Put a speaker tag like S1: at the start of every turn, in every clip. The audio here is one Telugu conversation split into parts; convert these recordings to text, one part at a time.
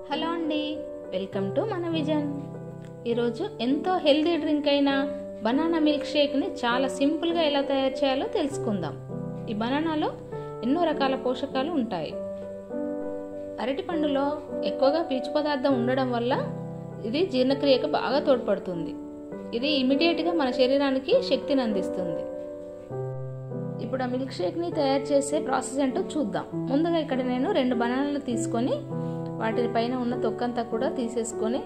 S1: హలో అండి వెల్కమ్ టు మన విజన్ ఈరోజు ఎంతో హెల్తీ డ్రింక్ అయిన బనానా మిల్క్ షేక్ని చాలా సింపుల్గా ఎలా తయారు చేయాలో తెలుసుకుందాం ఈ బనానాలో ఎన్నో రకాల పోషకాలు ఉంటాయి అరటి పండులో ఎక్కువగా పీచు పదార్థం ఉండడం వల్ల ఇది జీర్ణక్రియకు బాగా తోడ్పడుతుంది ఇది ఇమీడియట్గా మన శరీరానికి శక్తిని అందిస్తుంది ఇప్పుడు ఆ మిల్క్ షేక్ని తయారు చేసే ప్రాసెస్ ఏంటో చూద్దాం ముందుగా ఇక్కడ నేను రెండు బనానాలు తీసుకొని వాటి పైన ఉన్న తొక్కంతా కూడా తీసేసుకొని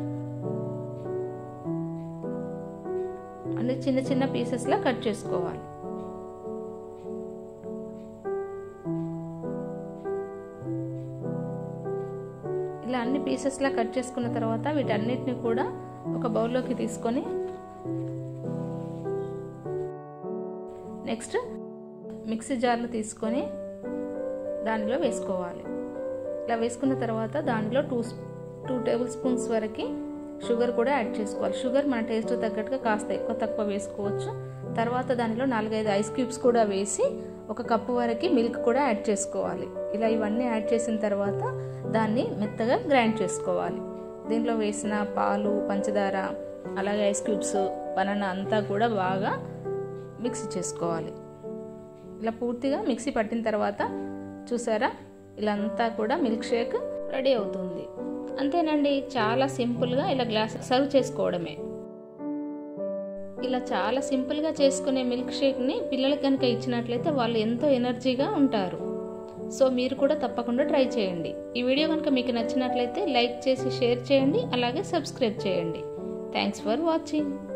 S1: అన్ని చిన్న చిన్న పీసెస్లా కట్ చేసుకోవాలి ఇలా అన్ని పీసెస్లా కట్ చేసుకున్న తర్వాత వీటన్నిటిని కూడా ఒక బౌల్లోకి తీసుకొని నెక్స్ట్ మిక్సీ జార్లు తీసుకొని దానిలో వేసుకోవాలి ఇలా వేసుకున్న తర్వాత దానిలో టూ టూ టేబుల్ స్పూన్స్ వరకు షుగర్ కూడా యాడ్ చేసుకోవాలి షుగర్ మన టేస్ట్ తగ్గట్టుగా కాస్త ఎక్కువ తక్కువ వేసుకోవచ్చు తర్వాత దానిలో నాలుగైదు ఐస్ క్యూబ్స్ కూడా వేసి ఒక కప్పు వరకు మిల్క్ కూడా యాడ్ చేసుకోవాలి ఇలా ఇవన్నీ యాడ్ చేసిన తర్వాత దాన్ని మెత్తగా గ్రైండ్ చేసుకోవాలి దీంట్లో వేసిన పాలు పంచదార అలాగే ఐస్ క్యూబ్స్ బనానా అంతా కూడా బాగా మిక్సీ చేసుకోవాలి ఇలా పూర్తిగా మిక్సీ పట్టిన తర్వాత చూసారా ఇలా అంతా కూడా మిల్క్ షేక్ రెడీ అవుతుంది అంతేనండి చాలా సింపుల్గా ఇలా గ్లాస్ సర్వ్ చేసుకోవడమే ఇలా చాలా సింపుల్గా చేసుకునే మిల్క్ షేక్ని పిల్లలకి కనుక ఇచ్చినట్లయితే వాళ్ళు ఎంతో ఎనర్జీగా ఉంటారు సో మీరు కూడా తప్పకుండా ట్రై చేయండి ఈ వీడియో కనుక మీకు నచ్చినట్లయితే లైక్ చేసి షేర్ చేయండి అలాగే సబ్స్క్రైబ్ చేయండి థ్యాంక్స్ ఫర్ వాచింగ్